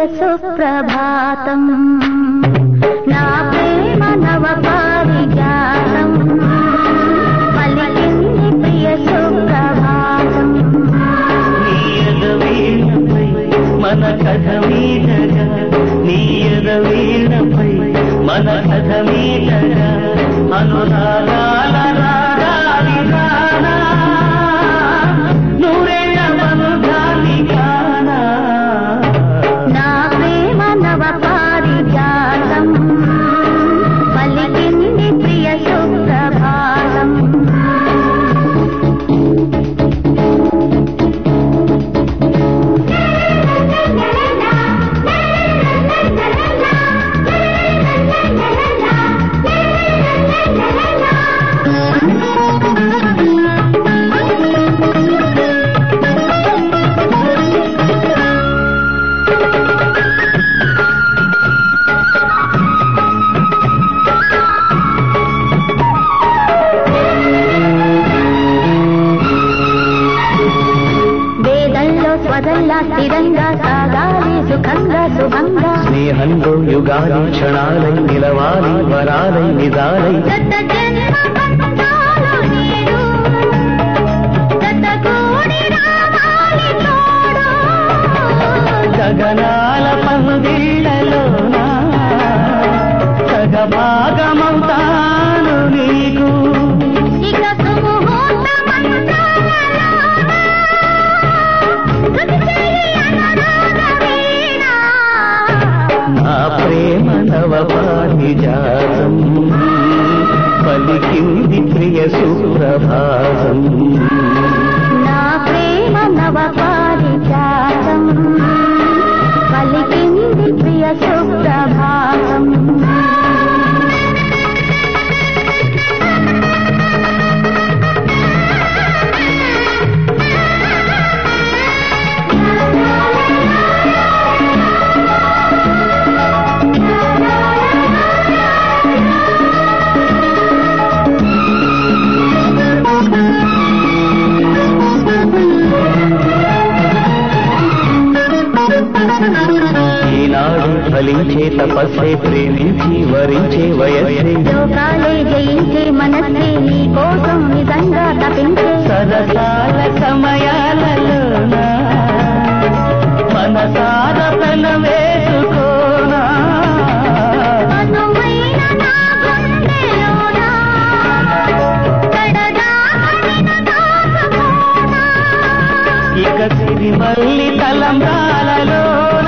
సుప్రభాతం నా ప్రేమ నవ పారిజాతం పలికింది ప్రియ సుప్రభాతం నీయద వీణపై మన కథ మీటగా నీయద వీణపై మన కథ మీటగా అనురాగాల రాగాలి రానా నూరేళ్ళ బంధాన్ని కానా నా ప్రేమ నవ పారిజాతం పలికింది ప్రియ సుప్రభాతం వేదంలో స్వరంలా స్థిరంగా సాగాలి సుఖంగా శుభంగా స్నేహంలో యుగాలి క్షణాలై నిలవాలి వరాలై నిజాలై గత జన్మ బంధాలు నేడు గత కోడి రావాలి తోడు గగనాల పందిళ్ళలోన సగభాగమవుతాను నీకు ఇక సుముహూర్త మంత్రాలలోన శృతి చేయి అనురాగ వీణ. నా ప్రేమ నవ పారిజాతం పలికింది ప్రియ సుప్రభాతం నా ప్రేమ నవ పారిజాతం పలికింది ప్రియ సుప్రభాతం ఈనాడు ఫలించే తపస్సే ప్రేమించి వరించే వయస్సే లోకాలే జయించే మనస్సే నీ కోసం నిజంగా తపించే సరసాల సమయాలలోన మనసార తన వేసుకోనా అనువైన నా గుండెలోన కడదాకా నిన్ను దాచుకోనా. ఇక సిరిమల్లి తలంబ్రాలలోన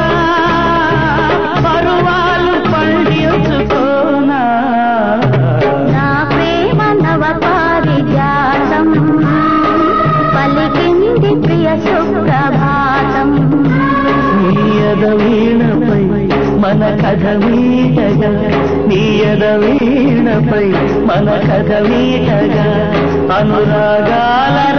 పరువాలు పండించుకోనా నా ప్రేమ నవ పారిజాతం పలికింది ప్రియ సుప్రభాతం నీయద వీణపై మన కథ మీటగా నీయద వీణపై మన కథ మీటగా అనురాగాల